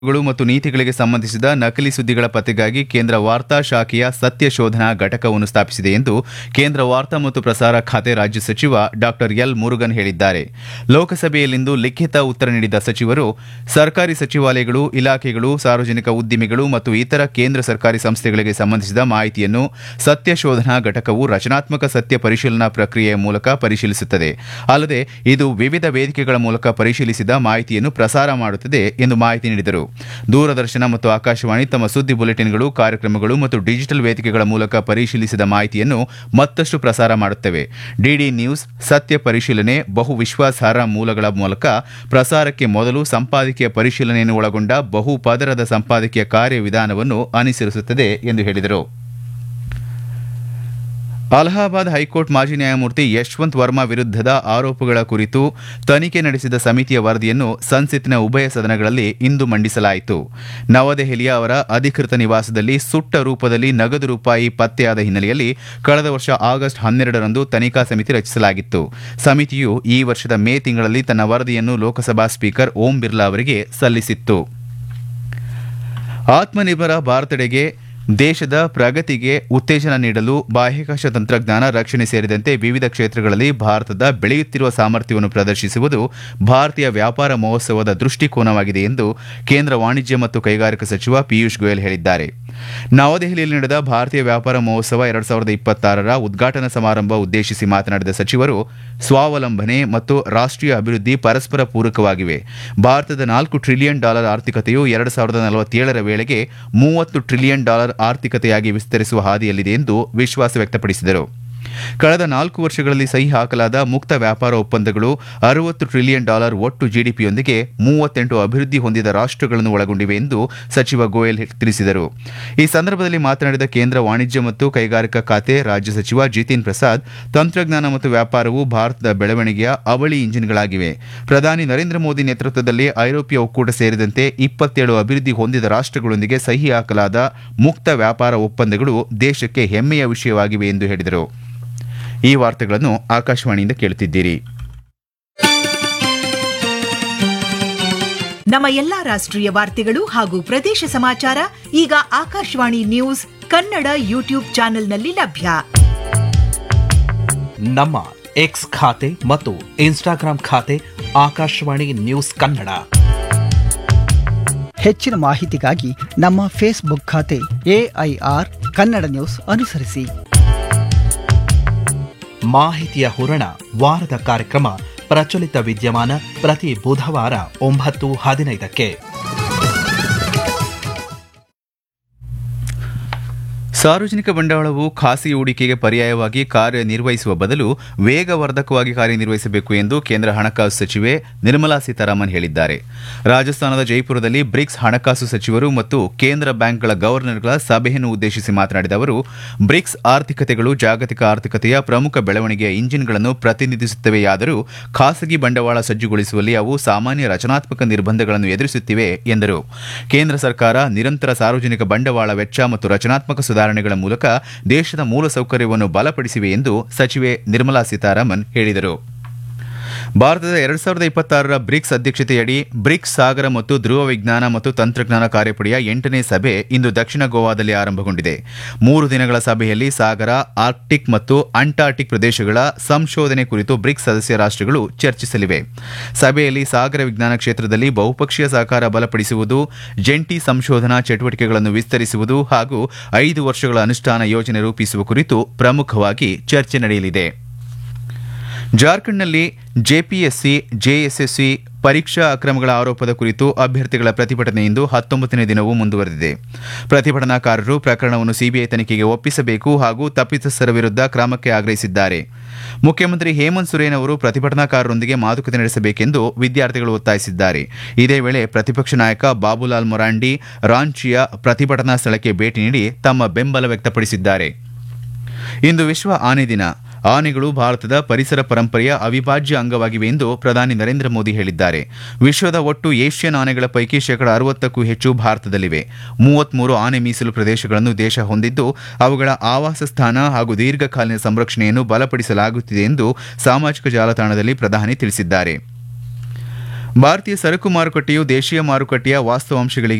ಗಳು ಮತ್ತು ನೀತಿಗಳಿಗೆ ಸಂಬಂಧಿಸಿದ ನಕಲಿ ಸುದ್ದಿಗಳ ಪತ್ತೆಗಾಗಿ ಕೇಂದ್ರ ವಾರ್ತಾ ಶಾಖೆಯ ಸತ್ಯ ಶೋಧನಾ ಘಟಕವನ್ನು ಸ್ಥಾಪಿಸಿದೆ ಎಂದು ಕೇಂದ್ರ ವಾರ್ತಾ ಮತ್ತು ಪ್ರಸಾರ ಖಾತೆ ರಾಜ್ಯ ಸಚಿವ ಡಾ ಎಲ್ ಮುರುಗನ್ ಹೇಳಿದ್ದಾರೆ ಲೋಕಸಭೆಯಲ್ಲಿಂದು ಲಿಖಿತ ಉತ್ತರ ನೀಡಿದ ಸಚಿವರು ಸರ್ಕಾರಿ ಸಚಿವಾಲಯಗಳು ಇಲಾಖೆಗಳು ಸಾರ್ವಜನಿಕ ಉದ್ದಿಮೆಗಳು ಮತ್ತು ಇತರ ಕೇಂದ್ರ ಸರ್ಕಾರಿ ಸಂಸ್ಥೆಗಳಿಗೆ ಸಂಬಂಧಿಸಿದ ಮಾಹಿತಿಯನ್ನು ಸತ್ಯ ಶೋಧನಾ ಘಟಕವು ರಚನಾತ್ಮಕ ಸತ್ಯ ಪರಿಶೀಲನಾ ಪ್ರಕ್ರಿಯೆಯ ಮೂಲಕ ಪರಿಶೀಲಿಸುತ್ತದೆ ಅಲ್ಲದೆ ಇದು ವಿವಿಧ ವೇದಿಕೆಗಳ ಮೂಲಕ ಪರಿಶೀಲಿಸಿದ ಮಾಹಿತಿಯನ್ನು ಪ್ರಸಾರ ಮಾಡುತ್ತದೆ ಎಂದು ಮಾಹಿತಿ ನೀಡಿದರು ದೂರದರ್ಶನ ಮತ್ತು ಆಕಾಶವಾಣಿ ತಮ್ಮ ಸುದ್ದಿ ಬುಲೆಟಿನ್ಗಳು ಕಾರ್ಯಕ್ರಮಗಳು ಮತ್ತು ಡಿಜಿಟಲ್ ವೇದಿಕೆಗಳ ಮೂಲಕ ಪರಿಶೀಲಿಸಿದ ಮಾಹಿತಿಯನ್ನು ಮತ್ತಷ್ಟು ಪ್ರಸಾರ ಮಾಡುತ್ತವೆ ಡಿಡಿ ನ್ಯೂಸ್ ಸತ್ಯ ಪರಿಶೀಲನೆ ಬಹು ವಿಶ್ವಾಸಾರ್ಹ ಮೂಲಗಳ ಮೂಲಕ ಪ್ರಸಾರಕ್ಕೆ ಮೊದಲು ಸಂಪಾದಕೀಯ ಪರಿಶೀಲನೆಯನ್ನು ಒಳಗೊಂಡ ಬಹು ಪದರದ ಸಂಪಾದಕೀಯ ಕಾರ್ಯವಿಧಾನವನ್ನು ಅನುಸರಿಸುತ್ತದೆ ಎಂದು ಹೇಳಿದರು ಅಲಹಾಬಾದ್ ಹೈಕೋರ್ಟ್ ಮಾಜಿ ನ್ಯಾಯಮೂರ್ತಿ ಯಶವಂತ್ ವರ್ಮಾ ವಿರುದ್ಧದ ಆರೋಪಗಳ ಕುರಿತು ತನಿಖೆ ನಡೆಸಿದ ಸಮಿತಿಯ ವರದಿಯನ್ನು ಸಂಸತ್ತಿನ ಉಭಯ ಸದನಗಳಲ್ಲಿ ಇಂದು ಮಂಡಿಸಲಾಯಿತು ನವದೆಹಲಿಯ ಅವರ ಅಧಿಕೃತ ನಿವಾಸದಲ್ಲಿ ಸುಟ್ಟ ರೂಪದಲ್ಲಿ ನಗದು ರೂಪಾಯಿ ಪತ್ತೆಯಾದ ಹಿನ್ನೆಲೆಯಲ್ಲಿ ಕಳೆದ ವರ್ಷ ಆಗಸ್ಟ್ ಹನ್ನೆರಡರಂದು ತನಿಖಾ ಸಮಿತಿ ರಚಿಸಲಾಗಿತ್ತು ಸಮಿತಿಯು ಈ ವರ್ಷದ ಮೇ ತಿಂಗಳಲ್ಲಿ ತನ್ನ ವರದಿಯನ್ನು ಲೋಕಸಭಾ ಸ್ಪೀಕರ್ ಓಂ ಬಿರ್ಲಾ ಅವರಿಗೆ ಸಲ್ಲಿಸಿತ್ತು ಆತ್ಮನಿರ್ಭರ ಭಾರತಡೆಗೆ ದೇಶದ ಪ್ರಗತಿಗೆ ಉತ್ತೇಜನ ನೀಡಲು ಬಾಹ್ಯಾಕಾಶ ತಂತ್ರಜ್ಞಾನ ರಕ್ಷಣೆ ಸೇರಿದಂತೆ ವಿವಿಧ ಕ್ಷೇತ್ರಗಳಲ್ಲಿ ಭಾರತದ ಬೆಳೆಯುತ್ತಿರುವ ಸಾಮರ್ಥ್ಯವನ್ನು ಪ್ರದರ್ಶಿಸುವುದು ಭಾರತೀಯ ವ್ಯಾಪಾರ ಮಹೋತ್ಸವದ ದೃಷ್ಟಿಕೋನವಾಗಿದೆ ಎಂದು ಕೇಂದ್ರ ವಾಣಿಜ್ಯ ಮತ್ತು ಕೈಗಾರಿಕಾ ಸಚಿವ ಪಿಯೂಷ್ ಗೋಯಲ್ ಹೇಳಿದ್ದಾರೆ ನವದೆಹಲಿಯಲ್ಲಿ ನಡೆದ ಭಾರತೀಯ ವ್ಯಾಪಾರ ಮಹೋತ್ಸವ ಎರಡ್ ಸಾವಿರದ ಇಪ್ಪತ್ತಾರರ ಉದ್ಘಾಟನಾ ಸಮಾರಂಭ ಉದ್ದೇಶಿಸಿ ಮಾತನಾಡಿದ ಸಚಿವರು ಸ್ವಾವಲಂಬನೆ ಮತ್ತು ರಾಷ್ಟೀಯ ಅಭಿವೃದ್ಧಿ ಪರಸ್ಪರ ಪೂರಕವಾಗಿವೆ ಭಾರತದ ನಾಲ್ಕು ಟ್ರಿಲಿಯನ್ ಡಾಲರ್ ಆರ್ಥಿಕತೆಯು ಎರಡು ಸಾವಿರದ ನಲವತ್ತೇಳರ ವೇಳೆಗೆ ಮೂವತ್ತು ಟ್ರಿಲಿಯನ್ ಡಾಲರ್ ಆರ್ಥಿಕತೆಯಾಗಿ ವಿಸ್ತರಿಸುವ ಹಾದಿಯಲ್ಲಿದೆ ಎಂದು ವಿಶ್ವಾಸ ವ್ಯಕ್ತಪಡಿಸಿದರು ಕಳೆದ ನಾಲ್ಕು ವರ್ಷಗಳಲ್ಲಿ ಸಹಿ ಹಾಕಲಾದ ಮುಕ್ತ ವ್ಯಾಪಾರ ಒಪ್ಪಂದಗಳು ಅರವತ್ತು ಟ್ರಿಲಿಯನ್ ಡಾಲರ್ ಒಟ್ಟು ಜಿಡಿಪಿಯೊಂದಿಗೆ ಮೂವತ್ತೆಂಟು ಅಭಿವೃದ್ಧಿ ಹೊಂದಿದ ರಾಷ್ಟಗಳನ್ನು ಒಳಗೊಂಡಿವೆ ಎಂದು ಸಚಿವ ಗೋಯಲ್ ತಿಳಿಸಿದರು ಈ ಸಂದರ್ಭದಲ್ಲಿ ಮಾತನಾಡಿದ ಕೇಂದ್ರ ವಾಣಿಜ್ಯ ಮತ್ತು ಕೈಗಾರಿಕಾ ಖಾತೆ ರಾಜ್ಯ ಸಚಿವ ಜಿತಿನ್ ಪ್ರಸಾದ್ ತಂತ್ರಜ್ಞಾನ ಮತ್ತು ವ್ಯಾಪಾರವು ಭಾರತದ ಬೆಳವಣಿಗೆಯ ಅವಳಿ ಇಂಜಿನ್ಗಳಾಗಿವೆ ಪ್ರಧಾನಿ ನರೇಂದ್ರ ಮೋದಿ ನೇತೃತ್ವದಲ್ಲಿ ಐರೋಪ್ಯ ಒಕ್ಕೂಟ ಸೇರಿದಂತೆ ಇಪ್ಪತ್ತೇಳು ಅಭಿವೃದ್ಧಿ ಹೊಂದಿದ ರಾಷ್ಟಗಳೊಂದಿಗೆ ಸಹಿ ಹಾಕಲಾದ ಮುಕ್ತ ವ್ಯಾಪಾರ ಒಪ್ಪಂದಗಳು ದೇಶಕ್ಕೆ ಹೆಮ್ಮೆಯ ವಿಷಯವಾಗಿವೆ ಎಂದು ಹೇಳಿದರು ಈ ವಾರ್ತೆಗಳನ್ನು ಆಕಾಶವಾಣಿಯಿಂದ ಕೇಳುತ್ತಿದ್ದೀರಿ ನಮ್ಮ ಎಲ್ಲಾ ರಾಷ್ಟ್ರೀಯ ವಾರ್ತೆಗಳು ಹಾಗೂ ಪ್ರದೇಶ ಸಮಾಚಾರ ಈಗ ಆಕಾಶವಾಣಿ ನ್ಯೂಸ್ ಕನ್ನಡ ಯೂಟ್ಯೂಬ್ ಚಾನೆಲ್ನಲ್ಲಿ ಲಭ್ಯ ನಮ್ಮ ಎಕ್ಸ್ ಖಾತೆ ಮತ್ತು ಇನ್ಸ್ಟಾಗ್ರಾಂ ಖಾತೆ ಆಕಾಶವಾಣಿ ನ್ಯೂಸ್ ಕನ್ನಡ ಹೆಚ್ಚಿನ ಮಾಹಿತಿಗಾಗಿ ನಮ್ಮ ಫೇಸ್ಬುಕ್ ಖಾತೆ ಎಐಆರ್ ಕನ್ನಡ ನ್ಯೂಸ್ ಅನುಸರಿಸಿ ಮಾಹಿತಿಯ ಹೂರಣ ವಾರದ ಕಾರ್ಯಕ್ರಮ ಪ್ರಚಲಿತ ವಿದ್ಯಮಾನ ಪ್ರತಿ ಬುಧವಾರ ಒಂಬತ್ತು ಹದಿನೈದಕ್ಕೆ ಸಾರ್ವಜನಿಕ ಬಂಡವಾಳವು ಖಾಸಗಿ ಹೂಡಿಕೆಗೆ ಪರ್ಯಾಯವಾಗಿ ಕಾರ್ಯನಿರ್ವಹಿಸುವ ಬದಲು ವೇಗವರ್ಧಕವಾಗಿ ಕಾರ್ಯನಿರ್ವಹಿಸಬೇಕು ಎಂದು ಕೇಂದ್ರ ಹಣಕಾಸು ಸಚಿವೆ ನಿರ್ಮಲಾ ಸೀತಾರಾಮನ್ ಹೇಳಿದ್ದಾರೆ ರಾಜಸ್ಥಾನದ ಜೈಪುರದಲ್ಲಿ ಬ್ರಿಕ್ಸ್ ಹಣಕಾಸು ಸಚಿವರು ಮತ್ತು ಕೇಂದ್ರ ಬ್ಯಾಂಕ್ಗಳ ಗವರ್ನರ್ಗಳ ಸಭೆಯನ್ನು ಉದ್ದೇಶಿಸಿ ಮಾತನಾಡಿದ ಅವರು ಬ್ರಿಕ್ಸ್ ಆರ್ಥಿಕತೆಗಳು ಜಾಗತಿಕ ಆರ್ಥಿಕತೆಯ ಪ್ರಮುಖ ಬೆಳವಣಿಗೆಯ ಇಂಜಿನ್ಗಳನ್ನು ಪ್ರತಿನಿಧಿಸುತ್ತವೆಯಾದರೂ ಖಾಸಗಿ ಬಂಡವಾಳ ಸಜ್ಜುಗೊಳಿಸುವಲ್ಲಿ ಅವು ಸಾಮಾನ್ಯ ರಚನಾತ್ಮಕ ನಿರ್ಬಂಧಗಳನ್ನು ಎದುರಿಸುತ್ತಿವೆ ಎಂದರು ಕೇಂದ್ರ ಸರ್ಕಾರ ನಿರಂತರ ಸಾರ್ವಜನಿಕ ಬಂಡವಾಳ ವೆಚ್ಚ ಮತ್ತು ರಚನಾತ್ಮಕ ಸುಧಾರಣೆಗಳ ಮೂಲಕ ದೇಶದ ಮೂಲಸೌಕರ್ಯವನ್ನು ಬಲಪಡಿಸಿವೆ ಎಂದು ಸಚಿವೆ ನಿರ್ಮಲಾ ಸೀತಾರಾಮನ್ ಹೇಳಿದರು ಭಾರತದ ಎರಡ್ ಸಾವಿರದ ಇಪ್ಪತ್ತಾರರ ಬ್ರಿಕ್ಸ್ ಅಧ್ಯಕ್ಷತೆಯಡಿ ಬ್ರಿಕ್ಸ್ ಸಾಗರ ಮತ್ತು ಧ್ರುವ ವಿಜ್ಞಾನ ಮತ್ತು ತಂತ್ರಜ್ಞಾನ ಕಾರ್ಯಪಡೆಯ ಎಂಟನೇ ಸಭೆ ಇಂದು ದಕ್ಷಿಣ ಗೋವಾದಲ್ಲಿ ಆರಂಭಗೊಂಡಿದೆ ಮೂರು ದಿನಗಳ ಸಭೆಯಲ್ಲಿ ಸಾಗರ ಆರ್ಕ್ಟಿಕ್ ಮತ್ತು ಅಂಟಾರ್ಟಿಕ್ ಪ್ರದೇಶಗಳ ಸಂಶೋಧನೆ ಕುರಿತು ಬ್ರಿಕ್ಸ್ ಸದಸ್ಯ ರಾಷ್ಟಗಳು ಚರ್ಚಿಸಲಿವೆ ಸಭೆಯಲ್ಲಿ ಸಾಗರ ವಿಜ್ಞಾನ ಕ್ಷೇತ್ರದಲ್ಲಿ ಬಹುಪಕ್ಷೀಯ ಸಹಕಾರ ಬಲಪಡಿಸುವುದು ಜಂಟಿ ಸಂಶೋಧನಾ ಚಟುವಟಿಕೆಗಳನ್ನು ವಿಸ್ತರಿಸುವುದು ಹಾಗೂ ಐದು ವರ್ಷಗಳ ಅನುಷ್ಠಾನ ಯೋಜನೆ ರೂಪಿಸುವ ಕುರಿತು ಪ್ರಮುಖವಾಗಿ ಚರ್ಚೆ ನಡೆಯಲಿದೆ ಜಾರ್ಖಂಡ್ನಲ್ಲಿ ಜೆಪಿಎಸ್ಸಿ ಜೆಎಸ್ಎಸ್ಸಿ ಪರೀಕ್ಷಾ ಅಕ್ರಮಗಳ ಆರೋಪದ ಕುರಿತು ಅಭ್ಯರ್ಥಿಗಳ ಪ್ರತಿಭಟನೆ ಇಂದು ಹತ್ತೊಂಬತ್ತನೇ ದಿನವೂ ಮುಂದುವರೆದಿದೆ ಪ್ರತಿಭಟನಾಕಾರರು ಪ್ರಕರಣವನ್ನು ಸಿಬಿಐ ತನಿಖೆಗೆ ಒಪ್ಪಿಸಬೇಕು ಹಾಗೂ ತಪ್ಪಿತಸ್ಥರ ವಿರುದ್ಧ ಕ್ರಮಕ್ಕೆ ಆಗ್ರಹಿಸಿದ್ದಾರೆ ಮುಖ್ಯಮಂತ್ರಿ ಹೇಮಂತ್ ಸೊರೇನ್ ಅವರು ಪ್ರತಿಭಟನಾಕಾರರೊಂದಿಗೆ ಮಾತುಕತೆ ನಡೆಸಬೇಕೆಂದು ವಿದ್ಯಾರ್ಥಿಗಳು ಒತ್ತಾಯಿಸಿದ್ದಾರೆ ಇದೇ ವೇಳೆ ಪ್ರತಿಪಕ್ಷ ನಾಯಕ ಬಾಬುಲಾಲ್ ಮೊರಾಂಡಿ ರಾಂಚಿಯ ಪ್ರತಿಭಟನಾ ಸ್ಥಳಕ್ಕೆ ಭೇಟಿ ನೀಡಿ ತಮ್ಮ ಬೆಂಬಲ ವ್ಯಕ್ತಪಡಿಸಿದ್ದಾರೆ ಇಂದು ವಿಶ್ವ ಆನೆ ದಿನ ಆನೆಗಳು ಭಾರತದ ಪರಿಸರ ಪರಂಪರೆಯ ಅವಿಭಾಜ್ಯ ಅಂಗವಾಗಿವೆ ಎಂದು ಪ್ರಧಾನಿ ನರೇಂದ್ರ ಮೋದಿ ಹೇಳಿದ್ದಾರೆ ವಿಶ್ವದ ಒಟ್ಟು ಏಷ್ಯನ್ ಆನೆಗಳ ಪೈಕಿ ಶೇಕಡ ಅರವತ್ತಕ್ಕೂ ಹೆಚ್ಚು ಭಾರತದಲ್ಲಿವೆ ಮೂವತ್ಮೂರು ಆನೆ ಮೀಸಲು ಪ್ರದೇಶಗಳನ್ನು ದೇಶ ಹೊಂದಿದ್ದು ಅವುಗಳ ಆವಾಸ ಸ್ಥಾನ ಹಾಗೂ ದೀರ್ಘಕಾಲೀನ ಸಂರಕ್ಷಣೆಯನ್ನು ಬಲಪಡಿಸಲಾಗುತ್ತಿದೆ ಎಂದು ಸಾಮಾಜಿಕ ಜಾಲತಾಣದಲ್ಲಿ ಪ್ರಧಾನಿ ತಿಳಿಸಿದ್ದಾರೆ ಭಾರತೀಯ ಸರಕು ಮಾರುಕಟ್ಟೆಯು ದೇಶೀಯ ಮಾರುಕಟ್ಟೆಯ ವಾಸ್ತವಾಂಶಗಳಿಗೆ